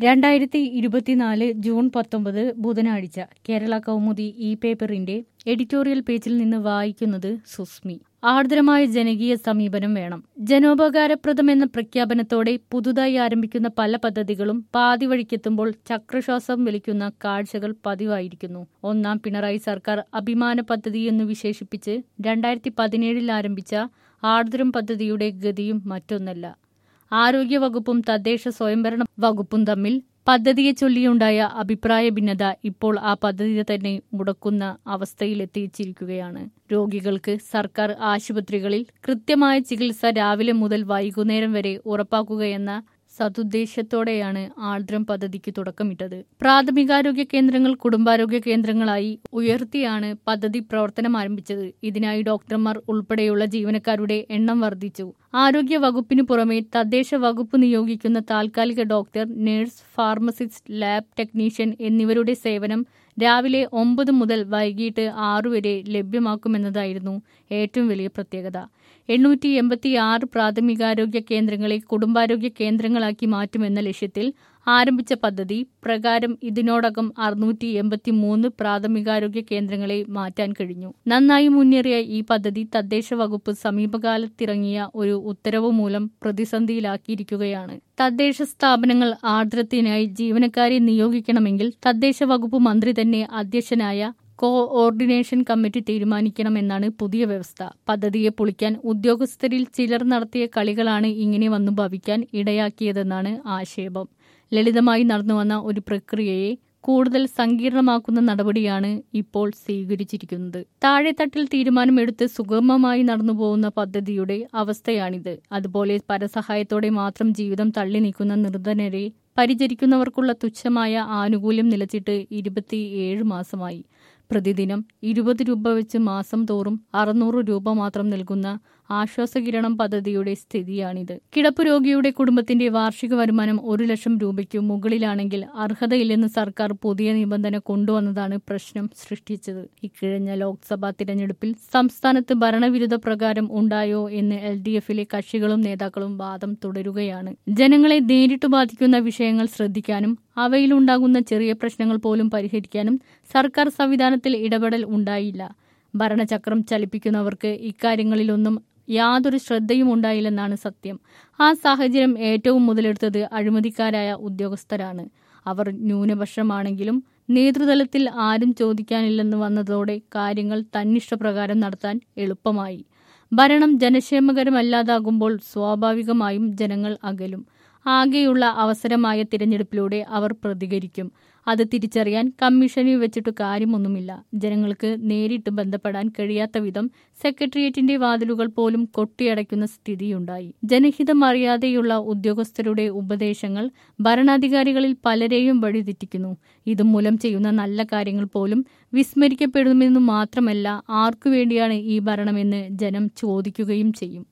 രണ്ടായിരത്തി ഇരുപത്തിനാല് ജൂൺ പത്തൊമ്പത് ബുധനാഴ്ച കേരള കൗമുദി ഇ പേപ്പറിന്റെ എഡിറ്റോറിയൽ പേജിൽ നിന്ന് വായിക്കുന്നത് സുസ്മി ആർദ്രമായ ജനകീയ സമീപനം വേണം ജനോപകാരപ്രദമെന്ന പ്രഖ്യാപനത്തോടെ പുതുതായി ആരംഭിക്കുന്ന പല പദ്ധതികളും പാതി വഴിക്കെത്തുമ്പോൾ ചക്രശ്വാസം വലിക്കുന്ന കാഴ്ചകൾ പതിവായിരിക്കുന്നു ഒന്നാം പിണറായി സർക്കാർ അഭിമാന പദ്ധതി എന്ന് വിശേഷിപ്പിച്ച് രണ്ടായിരത്തി പതിനേഴിൽ ആരംഭിച്ച ആർദ്രം പദ്ധതിയുടെ ഗതിയും മറ്റൊന്നല്ല ആരോഗ്യവകുപ്പും തദ്ദേശ സ്വയംഭരണ വകുപ്പും തമ്മിൽ പദ്ധതിയെ ചൊല്ലിയുണ്ടായ അഭിപ്രായ ഭിന്നത ഇപ്പോൾ ആ പദ്ധതി തന്നെ മുടക്കുന്ന അവസ്ഥയിലെത്തിച്ചിരിക്കുകയാണ് രോഗികൾക്ക് സർക്കാർ ആശുപത്രികളിൽ കൃത്യമായ ചികിത്സ രാവിലെ മുതൽ വൈകുന്നേരം വരെ ഉറപ്പാക്കുകയെന്ന സതുദ്ദേശത്തോടെയാണ് ആർദ്രം പദ്ധതിക്ക് തുടക്കമിട്ടത് പ്രാഥമികാരോഗ്യ കേന്ദ്രങ്ങൾ കുടുംബാരോഗ്യ കേന്ദ്രങ്ങളായി ഉയർത്തിയാണ് പദ്ധതി പ്രവർത്തനം ആരംഭിച്ചത് ഇതിനായി ഡോക്ടർമാർ ഉൾപ്പെടെയുള്ള ജീവനക്കാരുടെ എണ്ണം വർദ്ധിച്ചു ആരോഗ്യ വകുപ്പിനു പുറമെ തദ്ദേശ വകുപ്പ് നിയോഗിക്കുന്ന താൽക്കാലിക doctor nurse pharmacist lab technician എന്നിവരുടെ സേവനം രാവിലെ ഒമ്പത് മുതൽ വൈകിട്ട് ആറു വരെ ലഭ്യമാക്കുമെന്നതായിരുന്നു ഏറ്റവും വലിയ പ്രത്യേകത എണ്ണൂറ്റി എൺപത്തി ആറ് പ്രാഥമികാരോഗ്യ കേന്ദ്രങ്ങളെ കുടുംബാരോഗ്യ കേന്ദ്രങ്ങളാക്കി മാറ്റുമെന്ന ലക്ഷ്യത്തിൽ ആരംഭിച്ച പദ്ധതി പ്രകാരം ഇതിനോടകം അറുന്നൂറ്റി എൺപത്തി മൂന്ന് പ്രാഥമികാരോഗ്യ കേന്ദ്രങ്ങളെ മാറ്റാൻ കഴിഞ്ഞു നന്നായി മുന്നേറിയ ഈ പദ്ധതി തദ്ദേശ വകുപ്പ് സമീപകാലത്തിറങ്ങിയ ഒരു ഉത്തരവ് മൂലം പ്രതിസന്ധിയിലാക്കിയിരിക്കുകയാണ് തദ്ദേശ സ്ഥാപനങ്ങൾ ആർദ്രത്തിനായി ജീവനക്കാരെ നിയോഗിക്കണമെങ്കിൽ തദ്ദേശ വകുപ്പ് മന്ത്രി തന്നെ അധ്യക്ഷനായ കോഓർഡിനേഷൻ കമ്മിറ്റി തീരുമാനിക്കണമെന്നാണ് പുതിയ വ്യവസ്ഥ പദ്ധതിയെ പൊളിക്കാൻ ഉദ്യോഗസ്ഥരിൽ ചിലർ നടത്തിയ കളികളാണ് ഇങ്ങനെ വന്നു ഭവിക്കാൻ ഇടയാക്കിയതെന്നാണ് ആക്ഷേപം ലളിതമായി നടന്നുവന്ന ഒരു പ്രക്രിയയെ കൂടുതൽ സങ്കീർണമാക്കുന്ന നടപടിയാണ് ഇപ്പോൾ സ്വീകരിച്ചിരിക്കുന്നത് താഴെത്തട്ടിൽ തീരുമാനമെടുത്ത് സുഗമമായി നടന്നുപോകുന്ന പദ്ധതിയുടെ അവസ്ഥയാണിത് അതുപോലെ പരസഹായത്തോടെ മാത്രം ജീവിതം തള്ളി നീക്കുന്ന നിർധനരെ പരിചരിക്കുന്നവർക്കുള്ള തുച്ഛമായ ആനുകൂല്യം നിലച്ചിട്ട് ഇരുപത്തിയേഴ് മാസമായി പ്രതിദിനം ഇരുപത് രൂപ വെച്ച് മാസം തോറും അറുന്നൂറ് രൂപ മാത്രം നൽകുന്ന ആശ്വാസകിരണം പദ്ധതിയുടെ സ്ഥിതിയാണിത് കിടപ്പ് രോഗിയുടെ കുടുംബത്തിന്റെ വാർഷിക വരുമാനം ഒരു ലക്ഷം രൂപയ്ക്കു മുകളിലാണെങ്കിൽ അർഹതയില്ലെന്ന് സർക്കാർ പുതിയ നിബന്ധന കൊണ്ടുവന്നതാണ് പ്രശ്നം സൃഷ്ടിച്ചത് ഇക്കഴിഞ്ഞ ലോക്സഭാ തിരഞ്ഞെടുപ്പിൽ സംസ്ഥാനത്ത് ഭരണവിരുദ്ധ പ്രകാരം ഉണ്ടായോ എന്ന് എൽ ഡി എഫിലെ കക്ഷികളും നേതാക്കളും വാദം തുടരുകയാണ് ജനങ്ങളെ നേരിട്ട് ബാധിക്കുന്ന വിഷയങ്ങൾ ശ്രദ്ധിക്കാനും അവയിലുണ്ടാകുന്ന ചെറിയ പ്രശ്നങ്ങൾ പോലും പരിഹരിക്കാനും സർക്കാർ സംവിധാനത്തിൽ ഇടപെടൽ ഉണ്ടായില്ല ഭരണചക്രം ചലിപ്പിക്കുന്നവർക്ക് ഇക്കാര്യങ്ങളിലൊന്നും യാതൊരു ശ്രദ്ധയും ഉണ്ടായില്ലെന്നാണ് സത്യം ആ സാഹചര്യം ഏറ്റവും മുതലെടുത്തത് അഴിമതിക്കാരായ ഉദ്യോഗസ്ഥരാണ് അവർ ന്യൂനപക്ഷമാണെങ്കിലും നേതൃതലത്തിൽ ആരും ചോദിക്കാനില്ലെന്ന് വന്നതോടെ കാര്യങ്ങൾ തന്നിഷ്ടപ്രകാരം നടത്താൻ എളുപ്പമായി ഭരണം ജനക്ഷേമകരമല്ലാതാകുമ്പോൾ സ്വാഭാവികമായും ജനങ്ങൾ അകലും ആകെയുള്ള അവസരമായ തിരഞ്ഞെടുപ്പിലൂടെ അവർ പ്രതികരിക്കും അത് തിരിച്ചറിയാൻ കമ്മീഷനെ വെച്ചിട്ട് കാര്യമൊന്നുമില്ല ജനങ്ങൾക്ക് നേരിട്ട് ബന്ധപ്പെടാൻ കഴിയാത്ത വിധം സെക്രട്ടേറിയറ്റിന്റെ വാതിലുകൾ പോലും കൊട്ടിയടയ്ക്കുന്ന സ്ഥിതിയുണ്ടായി ജനഹിതം അറിയാതെയുള്ള ഉദ്യോഗസ്ഥരുടെ ഉപദേശങ്ങൾ ഭരണാധികാരികളിൽ പലരെയും വഴിതെറ്റിക്കുന്നു ഇതുമൂലം ചെയ്യുന്ന നല്ല കാര്യങ്ങൾ പോലും വിസ്മരിക്കപ്പെടുമെന്നു മാത്രമല്ല ആർക്കു വേണ്ടിയാണ് ഈ ഭരണമെന്ന് ജനം ചോദിക്കുകയും ചെയ്യും